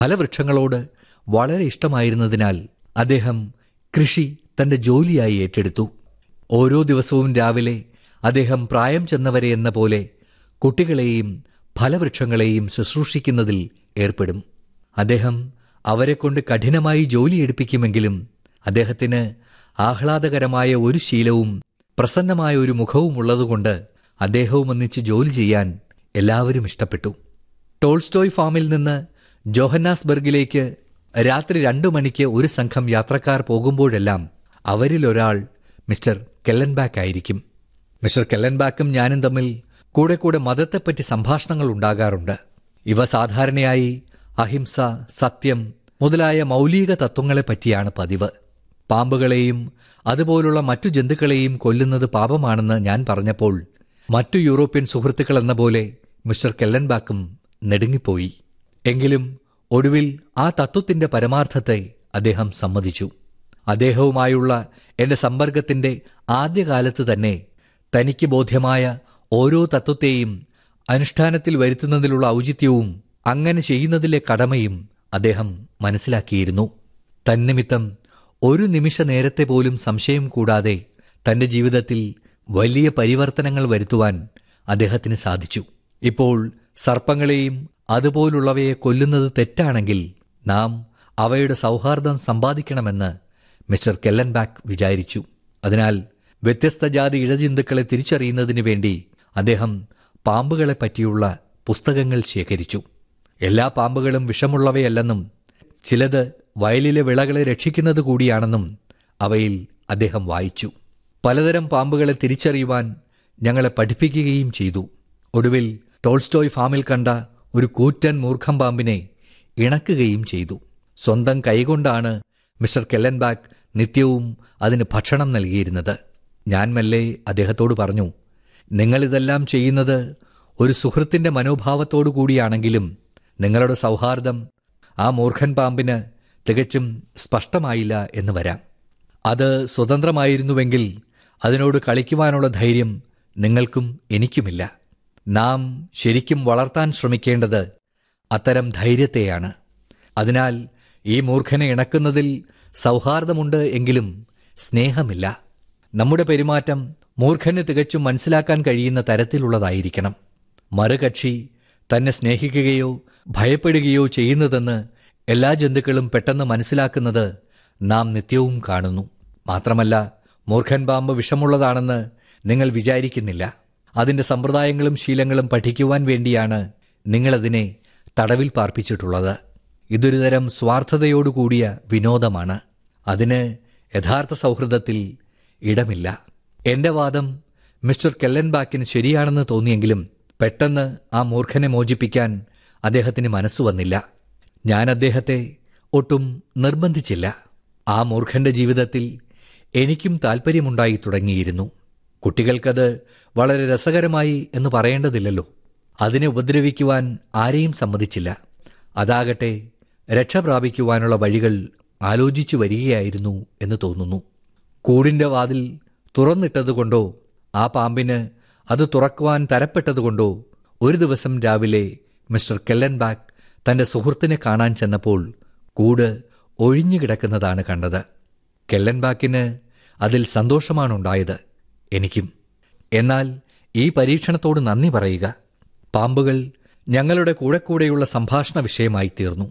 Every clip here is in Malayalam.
ഫലവൃക്ഷങ്ങളോട് വളരെ ഇഷ്ടമായിരുന്നതിനാൽ അദ്ദേഹം കൃഷി തന്റെ ജോലിയായി ഏറ്റെടുത്തു ഓരോ ദിവസവും രാവിലെ അദ്ദേഹം പ്രായം ചെന്നവരെ എന്ന പോലെ കുട്ടികളെയും ഫലവൃക്ഷങ്ങളെയും ശുശ്രൂഷിക്കുന്നതിൽ ഏർപ്പെടും അദ്ദേഹം അവരെക്കൊണ്ട് കഠിനമായി ജോലി എടുപ്പിക്കുമെങ്കിലും അദ്ദേഹത്തിന് ആഹ്ലാദകരമായ ഒരു ശീലവും പ്രസന്നമായ ഒരു മുഖവും ഉള്ളതുകൊണ്ട് അദ്ദേഹവും ഒന്നിച്ച് ജോലി ചെയ്യാൻ എല്ലാവരും ഇഷ്ടപ്പെട്ടു ടോൾസ്റ്റോയ് ഫാമിൽ നിന്ന് ജോഹന്നാസ്ബർഗിലേക്ക് രാത്രി രണ്ടു മണിക്ക് ഒരു സംഘം യാത്രക്കാർ പോകുമ്പോഴെല്ലാം അവരിലൊരാൾ മിസ്റ്റർ കെല്ലൻബാക്ക് ആയിരിക്കും മിസ്റ്റർ കെല്ലൻബാക്കും ഞാനും തമ്മിൽ കൂടെ കൂടെ മതത്തെപ്പറ്റി സംഭാഷണങ്ങൾ ഉണ്ടാകാറുണ്ട് ഇവ സാധാരണയായി അഹിംസ സത്യം മുതലായ മൗലിക തത്വങ്ങളെ പറ്റിയാണ് പതിവ് പാമ്പുകളെയും അതുപോലുള്ള മറ്റു ജന്തുക്കളെയും കൊല്ലുന്നത് പാപമാണെന്ന് ഞാൻ പറഞ്ഞപ്പോൾ മറ്റു യൂറോപ്യൻ സുഹൃത്തുക്കൾ എന്ന പോലെ മിസ്റ്റർ കെല്ലൻബാക്കും നെടുങ്ങിപ്പോയി എങ്കിലും ഒടുവിൽ ആ തത്വത്തിന്റെ പരമാർത്ഥത്തെ അദ്ദേഹം സമ്മതിച്ചു അദ്ദേഹവുമായുള്ള എന്റെ സമ്പർക്കത്തിന്റെ ആദ്യകാലത്ത് തന്നെ തനിക്ക് ബോധ്യമായ ഓരോ തത്വത്തെയും അനുഷ്ഠാനത്തിൽ വരുത്തുന്നതിലുള്ള ഔചിത്യവും അങ്ങനെ ചെയ്യുന്നതിലെ കടമയും അദ്ദേഹം മനസ്സിലാക്കിയിരുന്നു തന്നിമിത്തം ഒരു നിമിഷ നേരത്തെ പോലും സംശയം കൂടാതെ തന്റെ ജീവിതത്തിൽ വലിയ പരിവർത്തനങ്ങൾ വരുത്തുവാൻ അദ്ദേഹത്തിന് സാധിച്ചു ഇപ്പോൾ സർപ്പങ്ങളെയും അതുപോലുള്ളവയെ കൊല്ലുന്നത് തെറ്റാണെങ്കിൽ നാം അവയുടെ സൗഹാർദ്ദം സമ്പാദിക്കണമെന്ന് മിസ്റ്റർ കെല്ലൻബാക്ക് വിചാരിച്ചു അതിനാൽ വ്യത്യസ്ത ജാതി ഇഴജന്തുക്കളെ തിരിച്ചറിയുന്നതിന് വേണ്ടി അദ്ദേഹം പാമ്പുകളെ പറ്റിയുള്ള പുസ്തകങ്ങൾ ശേഖരിച്ചു എല്ലാ പാമ്പുകളും വിഷമുള്ളവയല്ലെന്നും ചിലത് വയലിലെ വിളകളെ രക്ഷിക്കുന്നത് കൂടിയാണെന്നും അവയിൽ അദ്ദേഹം വായിച്ചു പലതരം പാമ്പുകളെ തിരിച്ചറിയുവാൻ ഞങ്ങളെ പഠിപ്പിക്കുകയും ചെയ്തു ഒടുവിൽ ടോൾസ്റ്റോയ് ഫാമിൽ കണ്ട ഒരു കൂറ്റൻ മൂർഖം പാമ്പിനെ ഇണക്കുകയും ചെയ്തു സ്വന്തം കൈകൊണ്ടാണ് മിസ്റ്റർ കെല്ലൻബാക്ക് നിത്യവും അതിന് ഭക്ഷണം നൽകിയിരുന്നത് ഞാൻ മെല്ലെ അദ്ദേഹത്തോട് പറഞ്ഞു നിങ്ങളിതെല്ലാം ചെയ്യുന്നത് ഒരു സുഹൃത്തിന്റെ മനോഭാവത്തോടു കൂടിയാണെങ്കിലും നിങ്ങളുടെ സൗഹാർദ്ദം ആ മൂർഖൻ പാമ്പിന് തികച്ചും സ്പഷ്ടമായില്ല എന്ന് വരാം അത് സ്വതന്ത്രമായിരുന്നുവെങ്കിൽ അതിനോട് കളിക്കുവാനുള്ള ധൈര്യം നിങ്ങൾക്കും എനിക്കുമില്ല നാം ശരിക്കും വളർത്താൻ ശ്രമിക്കേണ്ടത് അത്തരം ധൈര്യത്തെയാണ് അതിനാൽ ഈ മൂർഖനെ ഇണക്കുന്നതിൽ സൗഹാർദ്ദമുണ്ട് എങ്കിലും സ്നേഹമില്ല നമ്മുടെ പെരുമാറ്റം മൂർഖന് തികച്ചും മനസ്സിലാക്കാൻ കഴിയുന്ന തരത്തിലുള്ളതായിരിക്കണം മറുകക്ഷി തന്നെ സ്നേഹിക്കുകയോ ഭയപ്പെടുകയോ ചെയ്യുന്നതെന്ന് എല്ലാ ജന്തുക്കളും പെട്ടെന്ന് മനസ്സിലാക്കുന്നത് നാം നിത്യവും കാണുന്നു മാത്രമല്ല മൂർഖൻ പാമ്പ് വിഷമുള്ളതാണെന്ന് നിങ്ങൾ വിചാരിക്കുന്നില്ല അതിന്റെ സമ്പ്രദായങ്ങളും ശീലങ്ങളും പഠിക്കുവാൻ വേണ്ടിയാണ് നിങ്ങളതിനെ തടവിൽ പാർപ്പിച്ചിട്ടുള്ളത് ഇതൊരു തരം സ്വാർത്ഥതയോടുകൂടിയ വിനോദമാണ് അതിന് യഥാർത്ഥ സൗഹൃദത്തിൽ ഇടമില്ല എന്റെ വാദം മിസ്റ്റർ കെല്ലൻബാക്കിന് ശരിയാണെന്ന് തോന്നിയെങ്കിലും പെട്ടെന്ന് ആ മൂർഖനെ മോചിപ്പിക്കാൻ അദ്ദേഹത്തിന് മനസ്സു വന്നില്ല ഞാൻ അദ്ദേഹത്തെ ഒട്ടും നിർബന്ധിച്ചില്ല ആ മൂർഖന്റെ ജീവിതത്തിൽ എനിക്കും താൽപ്പര്യമുണ്ടായി തുടങ്ങിയിരുന്നു കുട്ടികൾക്കത് വളരെ രസകരമായി എന്ന് പറയേണ്ടതില്ലല്ലോ അതിനെ ഉപദ്രവിക്കുവാൻ ആരെയും സമ്മതിച്ചില്ല അതാകട്ടെ രക്ഷ പ്രാപിക്കുവാനുള്ള വഴികൾ ആലോചിച്ചു വരികയായിരുന്നു എന്ന് തോന്നുന്നു കൂടിന്റെ വാതിൽ തുറന്നിട്ടതുകൊണ്ടോ ആ പാമ്പിന് അത് തുറക്കുവാൻ തരപ്പെട്ടതുകൊണ്ടോ ഒരു ദിവസം രാവിലെ മിസ്റ്റർ കെല്ലൻബാക്ക് തന്റെ സുഹൃത്തിനെ കാണാൻ ചെന്നപ്പോൾ കൂട് ഒഴിഞ്ഞു കിടക്കുന്നതാണ് കണ്ടത് കെല്ലൻബാക്കിന് അതിൽ സന്തോഷമാണുണ്ടായത് എനിക്കും എന്നാൽ ഈ പരീക്ഷണത്തോട് നന്ദി പറയുക പാമ്പുകൾ ഞങ്ങളുടെ കൂടെ കൂടെയുള്ള സംഭാഷണ വിഷയമായി തീർന്നു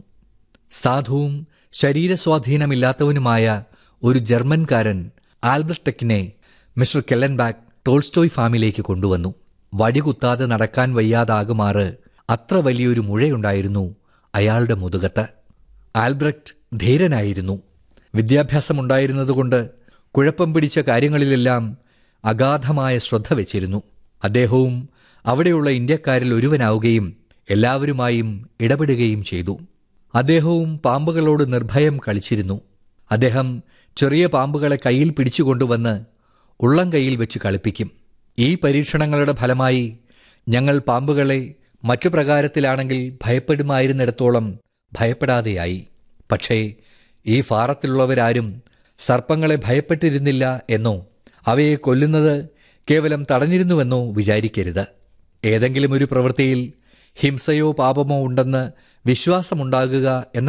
സാധുവും ശരീരസ്വാധീനമില്ലാത്തവനുമായ ഒരു ജർമ്മൻകാരൻ ആൽബർട്ടെക്കിനെ മിസ്റ്റർ കെല്ലൻബാക്ക് ടോൾസ്റ്റോയ് ഫാമിലേക്ക് കൊണ്ടുവന്നു വടികുത്താതെ നടക്കാൻ വയ്യാതാകുമാറ് അത്ര വലിയൊരു മുഴയുണ്ടായിരുന്നു അയാളുടെ മുതുകത്ത് ആൽബ്രക്റ്റ് ധീരനായിരുന്നു വിദ്യാഭ്യാസമുണ്ടായിരുന്നതുകൊണ്ട് കുഴപ്പം പിടിച്ച കാര്യങ്ങളിലെല്ലാം അഗാധമായ ശ്രദ്ധ വെച്ചിരുന്നു അദ്ദേഹവും അവിടെയുള്ള ഇന്ത്യക്കാരിൽ ഒരുവനാവുകയും എല്ലാവരുമായും ഇടപെടുകയും ചെയ്തു അദ്ദേഹവും പാമ്പുകളോട് നിർഭയം കളിച്ചിരുന്നു അദ്ദേഹം ചെറിയ പാമ്പുകളെ കയ്യിൽ പിടിച്ചുകൊണ്ടുവന്ന് ഉള്ളം കൈയിൽ വെച്ച് കളിപ്പിക്കും ഈ പരീക്ഷണങ്ങളുടെ ഫലമായി ഞങ്ങൾ പാമ്പുകളെ മറ്റു പ്രകാരത്തിലാണെങ്കിൽ ഭയപ്പെടുമായിരുന്നിടത്തോളം ഭയപ്പെടാതെയായി പക്ഷേ ഈ ഫാറത്തിലുള്ളവരാരും സർപ്പങ്ങളെ ഭയപ്പെട്ടിരുന്നില്ല എന്നോ അവയെ കൊല്ലുന്നത് കേവലം തടഞ്ഞിരുന്നുവെന്നോ വിചാരിക്കരുത് ഏതെങ്കിലും ഒരു പ്രവൃത്തിയിൽ ഹിംസയോ പാപമോ ഉണ്ടെന്ന് വിശ്വാസമുണ്ടാകുക എന്ന